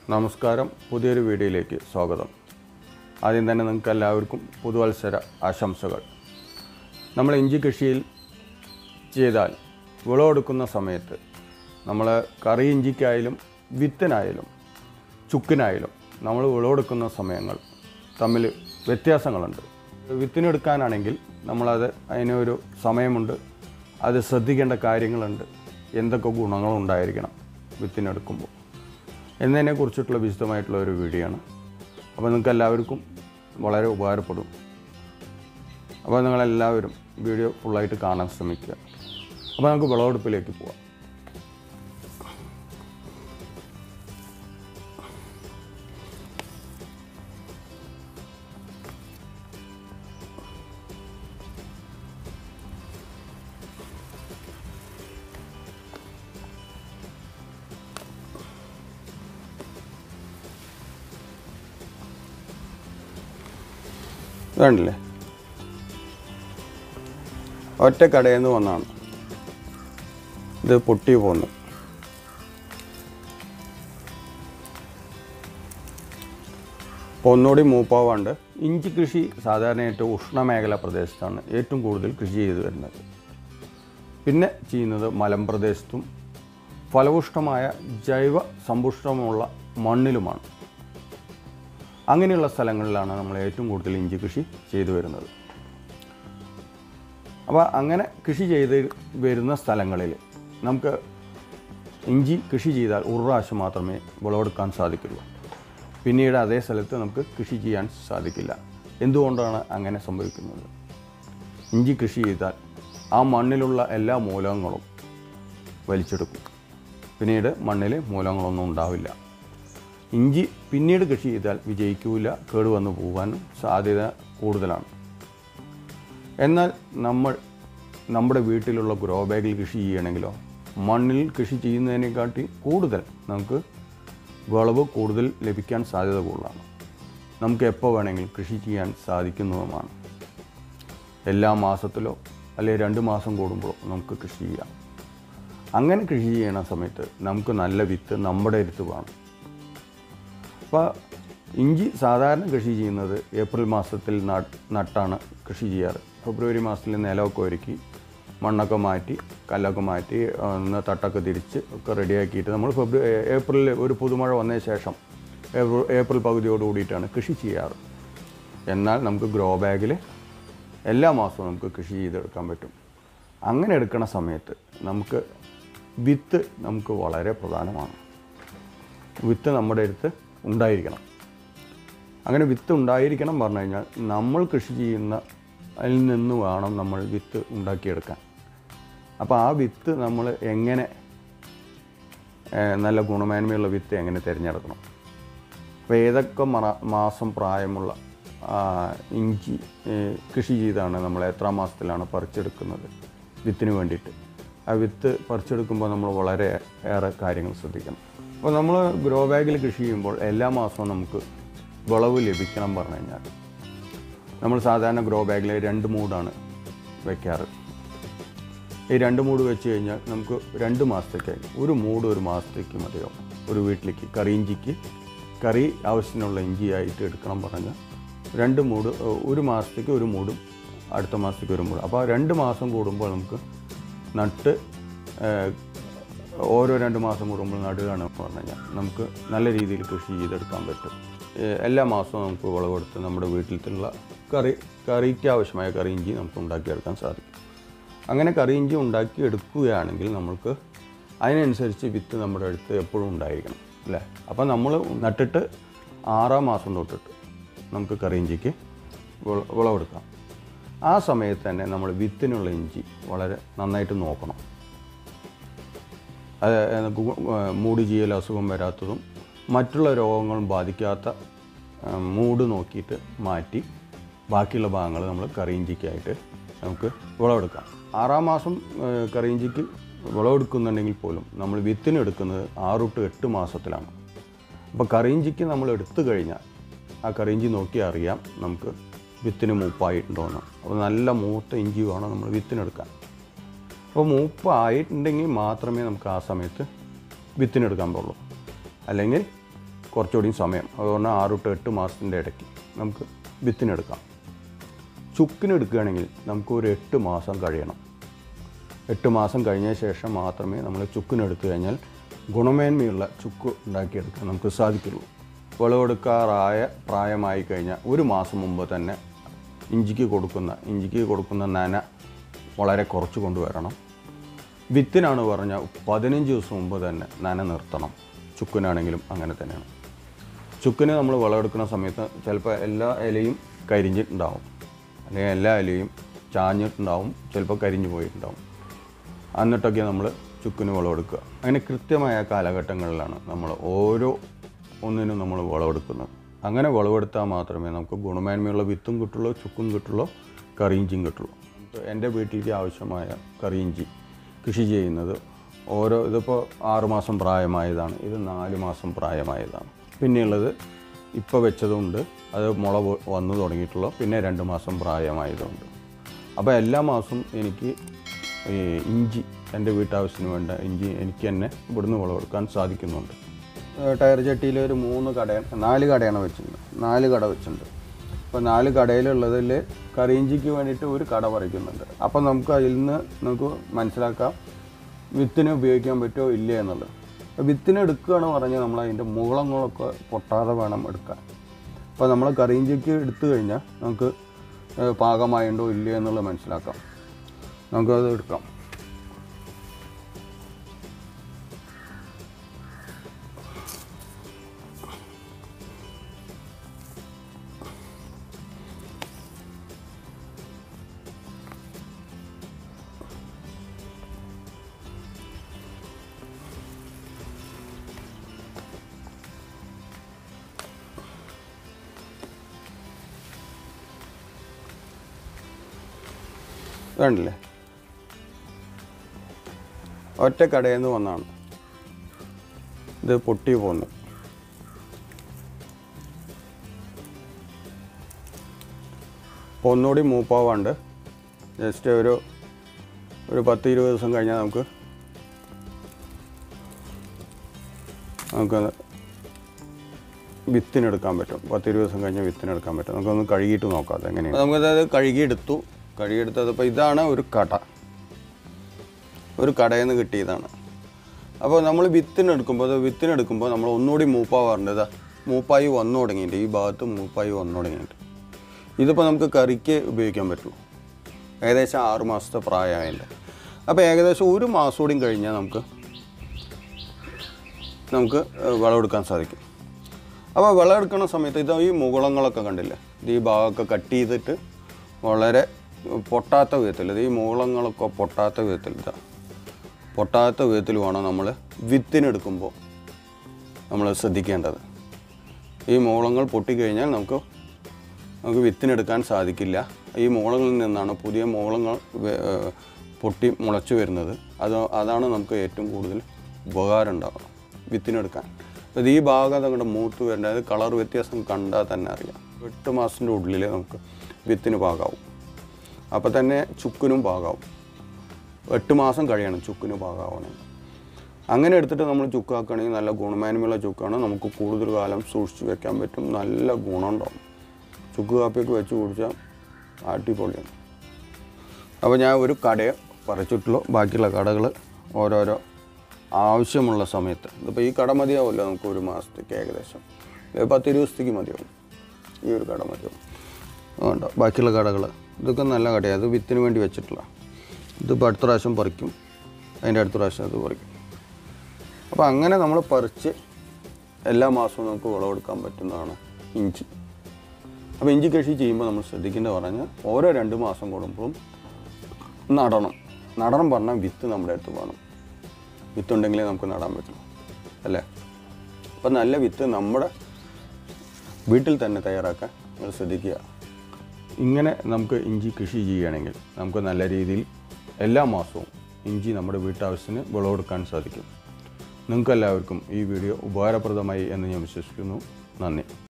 നമസ്കാരം പുതിയൊരു വീഡിയോയിലേക്ക് സ്വാഗതം ആദ്യം തന്നെ നിങ്ങൾക്ക് എല്ലാവർക്കും പുതുവത്സര ആശംസകൾ നമ്മൾ ഇഞ്ചി കൃഷിയിൽ ചെയ്താൽ വിളവെടുക്കുന്ന സമയത്ത് നമ്മൾ കറി ഇഞ്ചിക്കായാലും വിത്തിനായാലും ചുക്കിനായാലും നമ്മൾ വിളവെടുക്കുന്ന സമയങ്ങൾ തമ്മിൽ വ്യത്യാസങ്ങളുണ്ട് വിത്തിനെടുക്കാനാണെങ്കിൽ നമ്മളത് അതിനൊരു സമയമുണ്ട് അത് ശ്രദ്ധിക്കേണ്ട കാര്യങ്ങളുണ്ട് എന്തൊക്കെ ഗുണങ്ങളുണ്ടായിരിക്കണം വിത്തിനെടുക്കുമ്പോൾ എന്നതിനെ കുറിച്ചിട്ടുള്ള വിശദമായിട്ടുള്ള ഒരു വീഡിയോ ആണ് അപ്പോൾ നിങ്ങൾക്ക് എല്ലാവർക്കും വളരെ ഉപകാരപ്പെടും അപ്പോൾ നിങ്ങളെല്ലാവരും വീഡിയോ ഫുള്ളായിട്ട് കാണാൻ ശ്രമിക്കുക അപ്പോൾ നമുക്ക് വിളവെടുപ്പിലേക്ക് പോവാം വേണ്ടില്ലേ ഒറ്റ കടയിൽ നിന്ന് വന്നാണ് ഇത് പൊട്ടി പോന്നു അപ്പോൾ ഒന്നുകൂടി മൂപ്പാവാണ്ട് ഇഞ്ചി കൃഷി സാധാരണയായിട്ട് ഉഷ്ണമേഖല പ്രദേശത്താണ് ഏറ്റവും കൂടുതൽ കൃഷി ചെയ്തു വരുന്നത് പിന്നെ ചെയ്യുന്നത് മലമ്പ്രദേശത്തും ഫലപുഷ്ടമായ ജൈവ സമ്പുഷ്ടമുള്ള മണ്ണിലുമാണ് അങ്ങനെയുള്ള സ്ഥലങ്ങളിലാണ് നമ്മൾ ഏറ്റവും കൂടുതൽ ഇഞ്ചി കൃഷി ചെയ്തു വരുന്നത് അപ്പോൾ അങ്ങനെ കൃഷി ചെയ്ത് വരുന്ന സ്ഥലങ്ങളിൽ നമുക്ക് ഇഞ്ചി കൃഷി ചെയ്താൽ ഒരു പ്രാവശ്യം മാത്രമേ വിളവെടുക്കാൻ സാധിക്കുള്ളൂ പിന്നീട് അതേ സ്ഥലത്ത് നമുക്ക് കൃഷി ചെയ്യാൻ സാധിക്കില്ല എന്തുകൊണ്ടാണ് അങ്ങനെ സംഭവിക്കുന്നത് ഇഞ്ചി കൃഷി ചെയ്താൽ ആ മണ്ണിലുള്ള എല്ലാ മൂലകങ്ങളും വലിച്ചെടുക്കും പിന്നീട് മണ്ണിൽ മൂലകങ്ങളൊന്നും ഉണ്ടാവില്ല ഇഞ്ചി പിന്നീട് കൃഷി ചെയ്താൽ വിജയിക്കൂല കേടുവന്നു പോകാനും സാധ്യത കൂടുതലാണ് എന്നാൽ നമ്മൾ നമ്മുടെ വീട്ടിലുള്ള ഗ്രോ ബാഗിൽ കൃഷി ചെയ്യണമെങ്കിലോ മണ്ണിൽ കൃഷി ചെയ്യുന്നതിനെക്കാട്ടി കൂടുതൽ നമുക്ക് വിളവ് കൂടുതൽ ലഭിക്കാൻ സാധ്യത കൂടുതലാണ് നമുക്ക് എപ്പോൾ വേണമെങ്കിലും കൃഷി ചെയ്യാൻ സാധിക്കുന്നതുമാണ് എല്ലാ മാസത്തിലോ അല്ലെങ്കിൽ രണ്ട് മാസം കൂടുമ്പോഴോ നമുക്ക് കൃഷി ചെയ്യാം അങ്ങനെ കൃഷി ചെയ്യണ സമയത്ത് നമുക്ക് നല്ല വിത്ത് നമ്മുടെ അടുത്ത് വേണം അപ്പോൾ ഇഞ്ചി സാധാരണ കൃഷി ചെയ്യുന്നത് ഏപ്രിൽ മാസത്തിൽ നട്ട് നട്ടാണ് കൃഷി ചെയ്യാറ് ഫെബ്രുവരി മാസത്തിൽ നിലമൊക്കെ ഒരുക്കി മണ്ണൊക്കെ മാറ്റി കല്ലൊക്കെ മാറ്റി ഒന്ന് തട്ടൊക്കെ തിരിച്ച് ഒക്കെ റെഡിയാക്കിയിട്ട് നമ്മൾ ഫെബ്രുവരി ഏപ്രിലിൽ ഒരു പുതുമഴ വന്നതിന് ശേഷം ഏപ്രിൽ ഏപ്രിൽ പകുതിയോട് കൂടിയിട്ടാണ് കൃഷി ചെയ്യാറ് എന്നാൽ നമുക്ക് ഗ്രോ ബാഗിൽ എല്ലാ മാസവും നമുക്ക് കൃഷി ചെയ്തെടുക്കാൻ പറ്റും അങ്ങനെ എടുക്കുന്ന സമയത്ത് നമുക്ക് വിത്ത് നമുക്ക് വളരെ പ്രധാനമാണ് വിത്ത് നമ്മുടെ അടുത്ത് ഉണ്ടായിരിക്കണം അങ്ങനെ വിത്ത് ഉണ്ടായിരിക്കണം പറഞ്ഞു കഴിഞ്ഞാൽ നമ്മൾ കൃഷി ചെയ്യുന്ന അതിൽ നിന്ന് വേണം നമ്മൾ വിത്ത് ഉണ്ടാക്കിയെടുക്കാൻ അപ്പോൾ ആ വിത്ത് നമ്മൾ എങ്ങനെ ഏഹ്, നല്ല ഗുണമേന്മയുള്ള വിത്ത് എങ്ങനെ തിരഞ്ഞെടുക്കണം അപ്പോൾ ഏതൊക്കെ മറ മാസം പ്രായമുള്ള ആ, ഇഞ്ചി ഏഹ്, കൃഷി ചെയ്താണ് നമ്മൾ എത്രാം മാസത്തിലാണ് പറിച്ചെടുക്കുന്നത് വിത്തിന് വേണ്ടിയിട്ട് ആ വിത്ത് പറിച്ചെടുക്കുമ്പോൾ നമ്മൾ വളരെ ഏറെ കാര്യങ്ങൾ ശ്രദ്ധിക്കണം അപ്പോൾ നമ്മൾ ഗ്രോ ബാഗിൽ കൃഷി ചെയ്യുമ്പോൾ എല്ലാ മാസവും നമുക്ക് വിളവ് ലഭിക്കണം പറഞ്ഞു കഴിഞ്ഞാൽ നമ്മൾ സാധാരണ ഗ്രോ ബാഗിൽ രണ്ട് മൂടാണ് വയ്ക്കാറ് ഈ രണ്ട് മൂട് വെച്ച് കഴിഞ്ഞാൽ നമുക്ക് രണ്ട് മാസത്തേക്കായി ഒരു മൂട് ഒരു മാസത്തേക്ക് മതിയോ ഒരു വീട്ടിലേക്ക് കറി ഇഞ്ചിക്ക് കറി ആവശ്യത്തിനുള്ള ഇഞ്ചിയായിട്ട് എടുക്കണം പറഞ്ഞാൽ രണ്ട് മൂട് ഏഹ്, ഒരു മാസത്തേക്ക് ഒരു മൂടും അടുത്ത മാസത്തേക്ക് ഒരു മൂടും അപ്പോൾ രണ്ട് മാസം കൂടുമ്പോൾ നമുക്ക് നട്ട് ഏഹ്, ഓരോ രണ്ട് മാസം കൂടുമ്പോൾ നടുകയാണ് പറഞ്ഞു കഴിഞ്ഞാൽ നമുക്ക് നല്ല രീതിയിൽ കൃഷി ചെയ്തെടുക്കാൻ പറ്റും ഏഹ്, എല്ലാ മാസവും നമുക്ക് വിളവെടുത്ത് നമ്മുടെ വീട്ടിലുള്ള കറി കറിക്ക് ആവശ്യമായ കറി ഇഞ്ചി നമുക്ക് ഉണ്ടാക്കിയെടുക്കാൻ സാധിക്കും അങ്ങനെ കറി ഇഞ്ചി ഉണ്ടാക്കി എടുക്കുകയാണെങ്കിൽ നമ്മൾക്ക് അതിനനുസരിച്ച് വിത്ത് നമ്മുടെ അടുത്ത് എപ്പോഴും ഉണ്ടായിരിക്കണം അല്ലേ അപ്പോൾ നമ്മൾ നട്ടിട്ട് ആറാം മാസം തൊട്ടിട്ട് നമുക്ക് കറി ഇഞ്ചിക്ക് വിള- വിളവെടുക്കാം ആ സമയത്ത് തന്നെ നമ്മൾ വിത്തിനുള്ള ഇഞ്ചി വളരെ നന്നായിട്ട് നോക്കണം അത് ഗു- മൂട് ചെയ്യൽ അസുഖം വരാത്തതും മറ്റുള്ള രോഗങ്ങളും ബാധിക്കാത്ത ആ, മൂട് നോക്കിയിട്ട് മാറ്റി ബാക്കിയുള്ള ഭാഗങ്ങൾ നമ്മൾ കറിയിഞ്ചിക്കായിട്ട് നമുക്ക് വിളവെടുക്കാം ആറാം മാസം ആ, കറിയിഞ്ചിക്ക് വിളവെടുക്കുന്നുണ്ടെങ്കിൽ പോലും നമ്മൾ വിത്തിന് എടുക്കുന്നത് ആറ് ടു എട്ട് മാസത്തിലാണ് അപ്പോൾ കറിയിഞ്ചിക്ക് നമ്മൾ എടുത്തു കഴിഞ്ഞാൽ ആ കറിയിഞ്ചി നോക്കി അറിയാം നമുക്ക് വിത്തിന് മൂപ്പായിട്ടുണ്ടോയെന്ന് അപ്പോൾ നല്ല മൂത്ത ഇഞ്ചി വേണം നമ്മൾ വിത്തിനെടുക്കാൻ അപ്പോൾ മൂപ്പായിട്ടുണ്ടെങ്കിൽ മാത്രമേ നമുക്ക് ആ സമയത്ത് വിത്തിനെടുക്കാൻ പാടുള്ളൂ അല്ലെങ്കിൽ കുറച്ചുകൂടി സമയം അതുകൊണ്ട് ആറ് ടു എട്ട് മാസത്തിൻ്റെ ഇടയ്ക്ക് നമുക്ക് വിത്തിനെടുക്കാം ചുക്കിനെടുക്കുകയാണെങ്കിൽ നമുക്ക് ഒരു എട്ട് മാസം കഴിയണം എട്ട് മാസം കഴിഞ്ഞ ശേഷം മാത്രമേ നമ്മൾ ചുക്കിനെടുത്തു കഴിഞ്ഞാൽ ഗുണമേന്മയുള്ള ചുക്ക് ഉണ്ടാക്കിയെടുക്കാൻ നമുക്ക് സാധിക്കുള്ളൂ വിളവെടുക്കാറായ പ്രായമായി കഴിഞ്ഞാൽ ഒരു മാസം മുമ്പ് തന്നെ ഇഞ്ചിക്ക് കൊടുക്കുന്ന ഇഞ്ചിക്ക് കൊടുക്കുന്ന നന വളരെ കുറച്ച് കൊണ്ടുവരണം വിത്തിനാണ് പറഞ്ഞാൽ പതിനഞ്ച് ദിവസം മുമ്പ് തന്നെ നന നിർത്തണം ചുക്കിനാണെങ്കിലും അങ്ങനെ തന്നെയാണ് ചുക്കിന് നമ്മൾ വിളവെടുക്കുന്ന സമയത്ത് ചിലപ്പോൾ എല്ലാ ഇലയും കരിഞ്ഞിട്ടുണ്ടാവും അല്ലെങ്കിൽ എല്ലാ ഇലയും ചാഞ്ഞിട്ടുണ്ടാവും ചിലപ്പോൾ കരിഞ്ഞു പോയിട്ടുണ്ടാവും എന്നിട്ടൊക്കെ നമ്മൾ ചുക്കിന് വിളവെടുക്കുക അങ്ങനെ കൃത്യമായ കാലഘട്ടങ്ങളിലാണ് നമ്മൾ ഓരോ ഒന്നിനും നമ്മൾ വിളവെടുക്കുന്നത് അങ്ങനെ വിളവെടുത്താൽ മാത്രമേ നമുക്ക് ഗുണമേന്മയുള്ള വിത്തും കിട്ടുള്ളൂ ചുക്കും കിട്ടുള്ളൂ കറിയിഞ്ചിയും കിട്ടുള്ളൂ നമുക്ക് എൻ്റെ വീട്ടിലേക്ക് ആവശ്യമായ കറിയിഞ്ചി കൃഷി ചെയ്യുന്നത് ഓരോ ഇതിപ്പോൾ ആറുമാസം പ്രായമായതാണ് ഇത് നാല് മാസം പ്രായമായതാണ് പിന്നെയുള്ളത് ഇപ്പോൾ വെച്ചതുണ്ട് അത് മുള വ- വന്നു തുടങ്ങിയിട്ടുള്ളൂ പിന്നെ രണ്ട് മാസം പ്രായമായതുണ്ട് അപ്പോൾ എല്ലാ മാസവും എനിക്ക് ഈ ഇഞ്ചി എൻ്റെ വീട്ടാവശ്യത്തിന് വേണ്ട ഇഞ്ചി എനിക്ക് തന്നെ ഇവിടുന്ന് വിളവെടുക്കാൻ സാധിക്കുന്നുണ്ട് ഏഹ് ടയർ ചട്ടിയിൽ ഒരു മൂന്ന് കട നാല് കടയാണ് വെച്ചിട്ടുണ്ട് നാല് കട വെച്ചിട്ടുണ്ട് അപ്പോൾ നാല് കടയിലുള്ളതിൽ കറിയിഞ്ചിക്ക് വേണ്ടിയിട്ട് ഒരു കട പറിക്കുന്നുണ്ട് അപ്പോൾ നമുക്ക് അതിൽ നിന്ന് നമുക്ക് മനസ്സിലാക്കാം വിത്തിന് ഉപയോഗിക്കാൻ പറ്റുമോ ഇല്ല എന്നുള്ളത് അപ്പോൾ വിത്തിന് എടുക്കുകയാണ് പറഞ്ഞാൽ നമ്മൾ അതിൻ്റെ മുകളങ്ങളൊക്കെ പൊട്ടാതെ വേണം എടുക്കാൻ അപ്പോൾ നമ്മൾ കറിയിഞ്ചിക്ക് എടുത്തു കഴിഞ്ഞാൽ നമുക്ക് ഏഹ് പാകമായുണ്ടോ ഇല്ലേ എന്നുള്ളത് മനസ്സിലാക്കാം നമുക്കത് എടുക്കാം വേണ്ടില്ലേ ഒറ്റ കടയിൽ നിന്ന് വന്നാണ് ഇത് പൊട്ടി പോന്നു അപ്പോൾ ഒന്നുകൂടി മൂപ്പാവാണ്ട് ജസ്റ്റ് ഒരു ഒരു പത്ത് ഇരുപത് ദിവസം കഴിഞ്ഞാൽ നമുക്ക് നമുക്ക് വിത്തിനെടുക്കാൻ പറ്റും പത്ത് ഇരുപത് ദിവസം കഴിഞ്ഞാൽ വിത്തിനെടുക്കാൻ പറ്റും നമുക്കൊന്ന് കഴുകിയിട്ട് നോക്കാം അതെങ്ങനെയാണ് നമുക്കത് കഴുകിയെടുത്തു കഴുകിയെടുത്തത് അപ്പോൾ ഇതാണ് ഒരു കട ഒരു കടയിൽ നിന്ന് കിട്ടിയതാണ് അപ്പോൾ നമ്മൾ വിത്തിനെടുക്കുമ്പോൾ അത് വിത്തിനെടുക്കുമ്പോൾ നമ്മൾ ഒന്നുകൂടി മൂപ്പാവാറുണ്ട് ഇതാ മൂപ്പായി വന്നു തുടങ്ങിയിട്ട് ഈ ഭാഗത്ത് മൂപ്പായി വന്നു തുടങ്ങിയിട്ട് ഇതിപ്പോൾ നമുക്ക് കറിക്ക് ഉപയോഗിക്കാൻ പറ്റും ഏകദേശം ആറ് മാസത്തെ പ്രായമായതിൻ്റെ അപ്പോൾ ഏകദേശം ഒരു മാസം കൂടിയും കഴിഞ്ഞാൽ നമുക്ക് നമുക്ക് ഏഹ്, വിളവെടുക്കാൻ സാധിക്കും അപ്പോൾ വിളവെടുക്കുന്ന സമയത്ത് ഇത് ഈ മുകുളങ്ങളൊക്കെ കണ്ടില്ലേ ഇത് ഈ ഭാഗമൊക്കെ കട്ട് ചെയ്തിട്ട് വളരെ പൊട്ടാത്ത വിധത്തിൽ ഇത് ഈ മുകുളങ്ങളൊക്കെ പൊട്ടാത്ത വിധത്തിൽ ഇതാ പൊട്ടാത്ത വിധത്തിൽ വേണം നമ്മൾ വിത്തിനെടുക്കുമ്പോൾ നമ്മൾ ശ്രദ്ധിക്കേണ്ടത് ഈ മുകുളങ്ങൾ പൊട്ടിക്കഴിഞ്ഞാൽ നമുക്ക് നമുക്ക് വിത്തിനെടുക്കാൻ സാധിക്കില്ല ഈ മുളകളിൽ നിന്നാണ് പുതിയ മുളങ്ങൾ വെ- ഏഹ് പൊട്ടി മുളച്ചു വരുന്നത് അത് അതാണ് നമുക്ക് ഏറ്റവും കൂടുതൽ ഉപകാരം ഉണ്ടാവുക വിത്തിനെടുക്കാൻ അത് ഈ ഭാഗം അങ്ങോട്ട് മൂത്ത് വരേണ്ട അത് കളർ വ്യത്യാസം കണ്ടാൽ തന്നെ അറിയാം എട്ട് മാസത്തിൻ്റെ ഉള്ളിൽ നമുക്ക് വിത്തിന് പാകാവും അപ്പോൾ തന്നെ ചുക്കിനും പാകാവും എട്ട് മാസം കഴിയണം ചുക്കിന് പാകാവണമെങ്കിൽ അങ്ങനെ എടുത്തിട്ട് നമ്മൾ ചുക്കാക്കുകയാണെങ്കിൽ നല്ല ഗുണമേന്മയുള്ള ചുക്കാണ് നമുക്ക് കൂടുതൽ കാലം സൂക്ഷിച്ച് വെക്കാൻ പറ്റും നല്ല ഗുണമുണ്ടാവും ചുക്ക് കാപ്പിയൊക്കെ വെച്ച് കുടിച്ചാൽ അടിപൊളിയാണ് അപ്പോൾ ഞാൻ ഒരു കടയെ പറിച്ചിട്ടുള്ളൂ ബാക്കിയുള്ള കടകൾ ഓരോരോ ആവശ്യമുള്ള സമയത്ത് ഇതിപ്പോൾ ഈ കട മതിയാവുമല്ലോ നമുക്ക് ഒരു മാസത്തേക്ക് ഏകദേശം ഇത് പത്ത് ഇരുപത് ദിവസത്തേക്ക് മതിയാവും ഈ ഒരു കട മതിയാവും വേണ്ട ബാക്കിയുള്ള കടകൾ ഇതൊക്കെ നല്ല കടയാണ് ഇത് വിത്തിന് വേണ്ടി വെച്ചിട്ടുള്ള ഇതിപ്പോൾ അടുത്ത പ്രാവശ്യം പറിക്കും അതിൻ്റെ അടുത്ത പ്രാവശ്യം അത് പറിക്കും അപ്പോൾ അങ്ങനെ നമ്മൾ പറിച്ച് എല്ലാ മാസവും നമുക്ക് വിളവെടുക്കാൻ പറ്റുന്നതാണ് ഇഞ്ചി അപ്പോൾ ഇഞ്ചി കൃഷി ചെയ്യുമ്പോൾ നമ്മൾ ശ്രദ്ധിക്കേണ്ടത് പറഞ്ഞാൽ ഓരോ രണ്ട് മാസം കൂടുമ്പോഴും നടണം നടണം പറഞ്ഞാൽ വിത്ത് നമ്മുടെ അടുത്ത് വേണം വിത്തുണ്ടെങ്കിലേ നമുക്ക് നടാൻ പറ്റും അല്ലേ അപ്പോൾ നല്ല വിത്ത് നമ്മുടെ വീട്ടിൽ തന്നെ തയ്യാറാക്കാൻ നിങ്ങൾ ശ്രദ്ധിക്കുക ഇങ്ങനെ നമുക്ക് ഇഞ്ചി കൃഷി ചെയ്യുകയാണെങ്കിൽ നമുക്ക് നല്ല രീതിയിൽ എല്ലാ മാസവും ഇഞ്ചി നമ്മുടെ വീട്ടാവശ്യത്തിന് വിളവെടുക്കാൻ സാധിക്കും നിങ്ങൾക്കെല്ലാവർക്കും ഈ വീഡിയോ ഉപകാരപ്രദമായി എന്ന് ഞാൻ വിശ്വസിക്കുന്നു നന്ദി